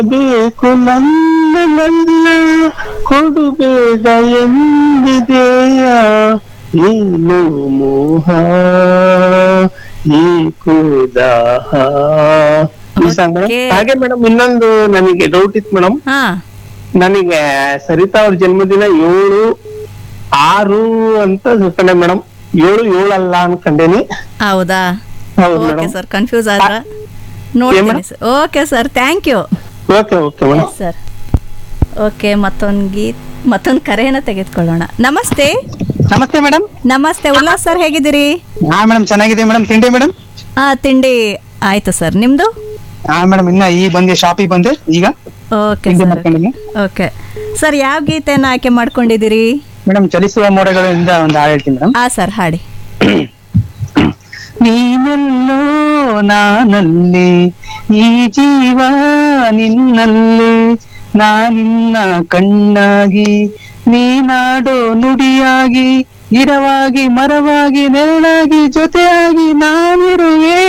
ಬೇಕು ನನ್ನ ನನ್ನ ಕೊಡುಬೇಡ ಎಂದಿದೆಯ ಏನು ಮೋಹ ಏಕೋ ದಾಹ ಈ ಸಾಂಗ್ ಮೇಡಮ್. Okay. ಹಾಗೆ ಮೇಡಮ್ ಇನ್ನೊಂದು ನನಗೆ ಡೌಟ್ ಇತ್ತು ಮೇಡಮ್ ಹಾ ನನಗೆ ಸರಿತಾ ಅವ್ರ ಜನ್ಮದಿನ ಏಳು ಆರು ಅಂತ ಸುತ್ತಾನೆ ಮೇಡಮ್ ಏಳು ಏಳಲ್ಲ ಅನ್ಕೊಂಡೇನಿ ಹೌದಾ ಹೌದು ಓಕೆ ಮೇಡಮ್ ಸರ್ ಕನ್ಫ್ಯೂಸ್ ಆದ್ರ ನೋಡ್ತೀನಿ sir okay sir thank you okay okay madam sir okay ಮತ್ತೊಂದು ಗೀತ್ ಮತ್ತೊಂದು ಕರೆಯನ್ನ ತೆಗೆದುಕೊಳ್ಳೋಣ ನಮಸ್ತೆ ನಮಸ್ತೆ ಮೇಡಮ್ ನಮಸ್ತೆ ಉಲ್ಲಾಸ್ ಸರ್ ಹೇಗಿದ್ದೀರಿ ಹಾ ಮೇಡಮ್ ಚೆನ್ನಾಗಿದೆ ಮೇಡಮ್ ತಿಂಡಿ ಮೇಡಮ್ ಹಾ ತಿಂಡಿ ಆಯ್ತು ಸರ್ ನಿಮ್ದು ಹಾ ಮೇಡಮ್ ಇನ್ನ ಈ ಬಂದೆ ಶಾಪಿಗೆ ಬಂದೆ ಈಗ ಓಕೆ ತಿಂಡಿ ಸರ್ ಮಾಡ್ಕೊಂಡಿದ್ದೀನಿ ಓಕೆ ಸರ್ ಯಾವ ಗೀತೆನ ಆಯ್ಕೆ ಮಾಡ್ಕೊಂಡಿದ್ದೀರಿ ಮೇಡಮ್ ಚಲಿಸುವ ಮೋಡಗಳಿಂದ ಒಂದು ಹಾಡು ಹೇಳ್ತೀನಿ ಮೇಡಮ್ ಆ ಸರ್ ಹಾಡಿ ನೀನೆಲ್ಲೋ ನಾನಲ್ಲಿ ಈ ಜೀವ ನಿನ್ನಲ್ಲಿ ನಾನಿನ್ನ ಕಣ್ಣಾಗಿ ನೀನಾಡೋ ನುಡಿಯಾಗಿ ಗಿಡವಾಗಿ ಮರವಾಗಿ ನೆರಳಾಗಿ ಜೊತೆಯಾಗಿ ನಾನಿರುವೆ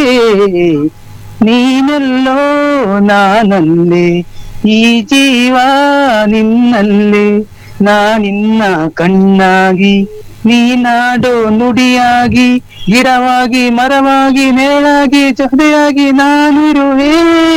ನೀನೆಲ್ಲೋ ನಾನಲ್ಲಿ ಈ ಜೀವ ನಿನ್ನಲ್ಲಿ ನಾನಿನ್ನ ಕಣ್ಣಾಗಿ ನೀನಾಡೋ ನುಡಿಯಾಗಿ ಗಿಡವಾಗಿ ಮರವಾಗಿ ನೆರಳಾಗಿ ಜೊತೆಯಾಗಿ ನಾನಿರುವೆ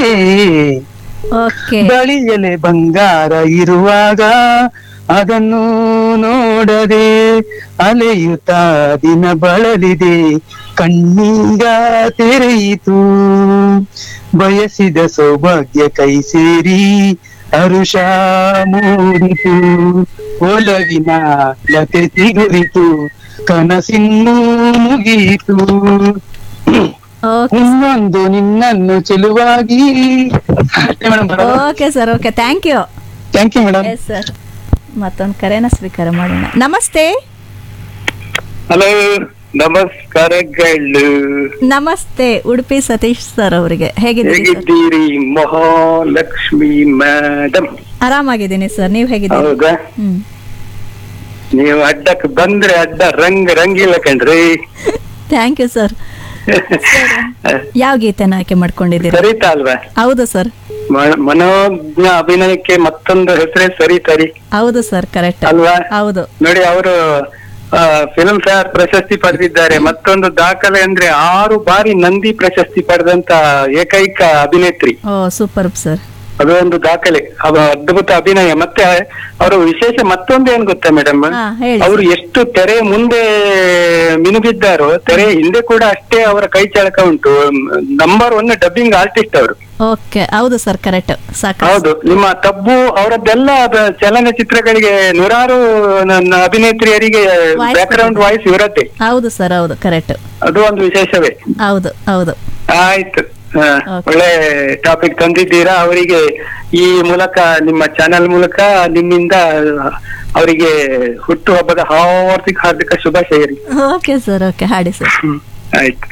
ಓಕೆ ಬಳಿಯಲೆ ಬಂಗಾರ ಇರುವಾಗ ಅದನ್ನು ನೋಡದೆ ಅಲೆಯುತ್ತಾ ದಿನ ಬಳಲಿದೆ ಕಣ್ಣೀಗ ತೆರೆಯಿತು ಬಯಸಿದ ಸೌಭಾಗ್ಯ ಕೈ ಸೇರಿ ಹರುಷ ಮೂಡಿತು ಒಲವಿನ ಲತೆ ಸಿಗುರಿತು ಕನಸಿನ್ನೂ ಮುಗಿಯಿತು ಓಕೆ ಇನ್ನೊಂದು ನಿನ್ನನ್ನು ಚೆಲುವಾಗಿ ಅಷ್ಟೇ madam okay sir okay thank you thank you madam yes sir ಮತ್ತೊಂದು ಕರೆನ ಸ್ವೀಕಾರ ಮಾಡೋಣ ನಮಸ್ತೆ ಹಲೋ ನಮಸ್ಕಾರಗಳು ನಮಸ್ತೆ ಉಡುಪಿ ಸತೀಶ್ ಸರ್ ಅವರಿಗೆ ಹೇಗಿದ್ದೀರಿ ಸರ್ ಹೇಗಿದ್ದೀರಿ ಮಹಾಲಕ್ಷ್ಮಿ ಮೇಡಮ್ ಆರಾಮಾಗಿದ್ದೀನಿ ಸರ್ ನೀವು ಹೇಗಿದ್ದೀರಿ ಹೌದಾ ಹ್ಮ್ ನೀವು ಅಡ್ಡಕ್ಕೆ ಬಂದ್ರೆ ಅಡ್ಡ ರಂಗ್ ರಂಗಿಲ್ಲ ಕಣ್ರಿ ಥ್ಯಾಂಕ್ ಯು ಸರ್ ಯಾವ ಗೀತೆನ ಆಯ್ಕೆ ಮಾಡ್ಕೊಂಡಿದ್ದೀರಿ ಸರಿತಾ ಅಲ್ವಾ ಹೌದು ಸರ್ ಮ- ಮನೋಜ್ಞ ಅಭಿನಯಕ್ಕೆ ಮತ್ತೊಂದು ಹೆಸರೇ ಸರಿತರಿ ಹೌದು ಸರ್ ಕರೆಕ್ಟ್ ಅಲ್ವಾ ಹೌದು ನೋಡಿ ಅವರು ಫಿಲ್ಮ್ ಫೇರ್ ಪ್ರಶಸ್ತಿ ಪಡೆದಿದ್ದಾರೆ ಮತ್ತೊಂದು ದಾಖಲೆ ಅಂದ್ರೆ ಆರು ಬಾರಿ ನಂದಿ ಪ್ರಶಸ್ತಿ ಪಡೆದಂತ ಏಕೈಕ ಅಭಿನೇತ್ರಿ ಓ ಸೂಪರ್ ಸರ್ ಅದು ಒಂದು ದಾಖಲೆ ಅವ ಅದ್ಭುತ ಅಭಿನಯ ಮತ್ತೆ ಅವರ ವಿಶೇಷ ಮತ್ತೊಂದು ಏನ್ ಗೊತ್ತಾ ಮೇಡಮ್ ಹಾ, ಹೇಳಿ. ಅವರು ಎಷ್ಟು ತೆರೆ ಮುಂದೆ ಮಿನುಗಿದ್ದಾರೋ ತೆರೆ ಹಿಂದೆ ಕೂಡ ಅಷ್ಟೇ ಅವರ ಕೈ ಚಳಕ ಉಂಟು ನಂಬರ್ ಒನ್ ಡಬ್ಬಿಂಗ್ ಆರ್ಟಿಸ್ಟ್ ಅವರು ಓಕೆ ಹೌದು ಸರ್ ಕರೆಕ್ಟ್ ಸಾಕು ಹೌದು ನಿಮ್ಮ ತಬ್ಬು ಅವರದ್ದೆಲ್ಲ ಬ- ಚಲನಚಿತ್ರಗಳಿಗೆ ನೂರಾರು ನನ್ನ ಅಭಿನೇತ್ರಿಯರಿಗೆ Voice ಬ್ಯಾಕ್ ಗ್ರೌಂಡ್ ವಾಯ್ಸ್ ಇವರದ್ದೇ ಹೌದು ಸರ್ ಹೌದು ಕರೆಕ್ಟ್ ಅದು ಒಂದು ವಿಶೇಷವೇ ಹೌದು ಹೌದು ಆಯ್ತು ಹ, Okay. ಒಳ್ಳೆ ಟಾಪಿಕ್ ತಂದಿದ್ದೀರಾ ಅವರಿಗೆ ಈ ಮೂಲಕ ನಿಮ್ಮ ಚಾನೆಲ್ ಮೂಲಕ ನಿಮ್ಮಿಂದ ಅವರಿಗೆ ಹುಟ್ಟುಹಬ್ಬದ ಹಾರ್ದಿಕ ಹಾರ್ದಿಕ ಶುಭಾಶಯರಿ ಓಕೆ ಸರ್ ಓಕೆ ಹಾಡಿ ಸರ್ ಹ್ಮ್ ಆಯ್ತು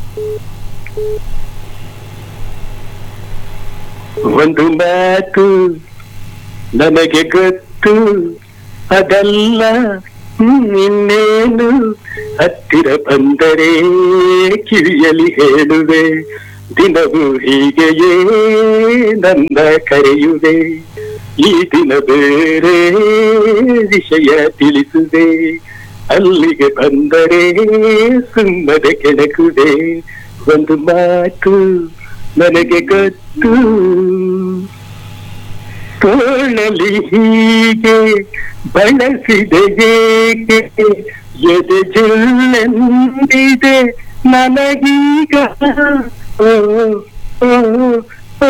ಒಂದು ಮಾತು ನನಗೆ ಗೊತ್ತು ಅದಲ್ಲ ಹ್ಮ್, ಇನ್ನೇನು ಹತ್ತಿರ ಬಂದರೆ ಕಿವಿಯಲ್ಲಿ ಹೇಳುವೆ ದಿನವು ಹೀಗೆಯೇ ನನ್ನ ಕರೆಯುವೆ ಈ ದಿನ ಬೇರೆ ವಿಷಯ ತಿಳಿಸುವೆ ಅಲ್ಲಿಗೆ ಬಂದರೆ ಸುಮ್ಮನೆ ಕೆಣಕುವೆ ಒಂದು ಮಾತು ನನಗೆ ಗೊತ್ತು ತೋಳಲಿ ಹೀಗೆ ಬಳಸಿದೆ ಏಕೆ ಎದೆ ಜುಲ್ಲೆಂದಿದೆ ನನಗೀಗ ಓ, ಓ, ಓ,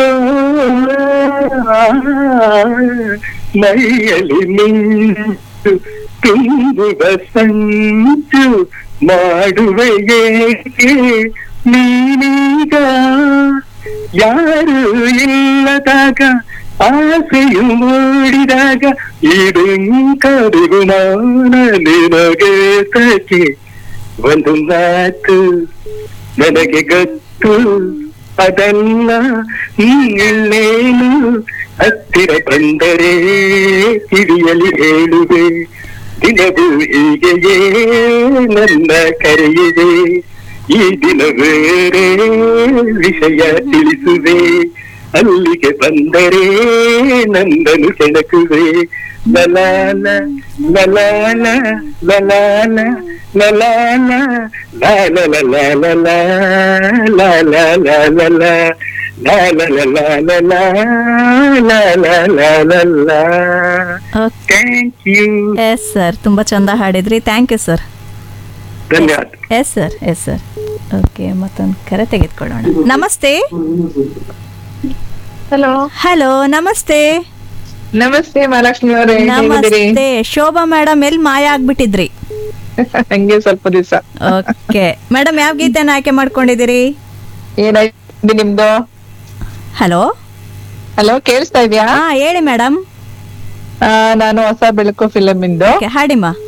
ಮೈಯಲ್ಲಿ ನಿಂತು ತುಂಬುವ ಸಂಚು ಮಾಡುವೆ ಏಕೆ ನೀನೀಗ ಯಾರು ಇಲ್ಲದಾಗ ಆಸೆಯು ಮೂಡಿದಾಗ ಇಡುಂಕರಿಗೂ ನಾನ ನಿನಗೆ ತಕೆ ಒಂದು ಮಾತು ನನಗೆ ಗೊತ್ತು ಅದಲ್ಲ ಇನ್ನೇನು ಹತ್ತಿರ ಬಂದರೆ ಕಿವಿಯಲ್ಲಿ ಹೇಳುವೆ ದಿನವು ಹೀಗೆಯೇ ನನ್ನ ಕರೆಯುವೆ ಈ ದಿನ ಬೇರೆ ವಿಷಯ ತಿಳಿಸುವೆ ಅಲ್ಲಿಗೆ ಬಂದರೆ ನಂದನು ಕೆಣಕುವೆ ಲಲಾಲ ಲಲಾಲ ಲಲಾಲ ಲಲಾಲ ಲಾಲ ಥ್ಯಾಂಕ್ ಯು ಎಸ್ ಸರ್ ತುಂಬ ಚಂದ ಹಾಡಿದ್ರಿ ಥ್ಯಾಂಕ್ ಯು ಸರ್ ಧನ್ಯವಾದ yes sir yes sir okay ಮತ್ತೊಂದು ಕರೆ ತೆಗೆದುಕೊಳ್ಳೋಣ ನಮಸ್ತೆ ಹಲೋ ಹಲೋ ನಮಸ್ತೆ ನಮಸ್ತೆ ಮಹಾಲಕ್ಷ್ಮಿ ಅವರೇ ಹೇಗಿದ್ದೀರಿ ನಮಸ್ತೆ ಶೋಭಾ ಮೇಡಮ್ ಎಲ್ಲಿ ಮಾಯ ಆಗ್ಬಿಟ್ಟಿದ್ರಿ ಹಂಗೆ ಸ್ವಲ್ಪ ದಿವಸ ಓಕೆ ಮೇಡಮ್ ಯಾವ ಗೀತೆನ ಆಯ್ಕೆ ಮಾಡ್ಕೊಂಡಿದ್ದೀರಿ ಏನಾಯ್ತು ನಿಮ್ದು ಹಲೋ ಹಲೋ ಕೇಳಿಸ್ತಾ ಇದ್ಯಾ ಹಾ ಹೇಳಿ ಮೇಡಮ್ ಆ, ನಾನು ಹೊಸ ಬೆಳಕು ಫಿಲಮ್ ಇಂದು ಓಕೆ ಹಾಡಿಮ್ಮ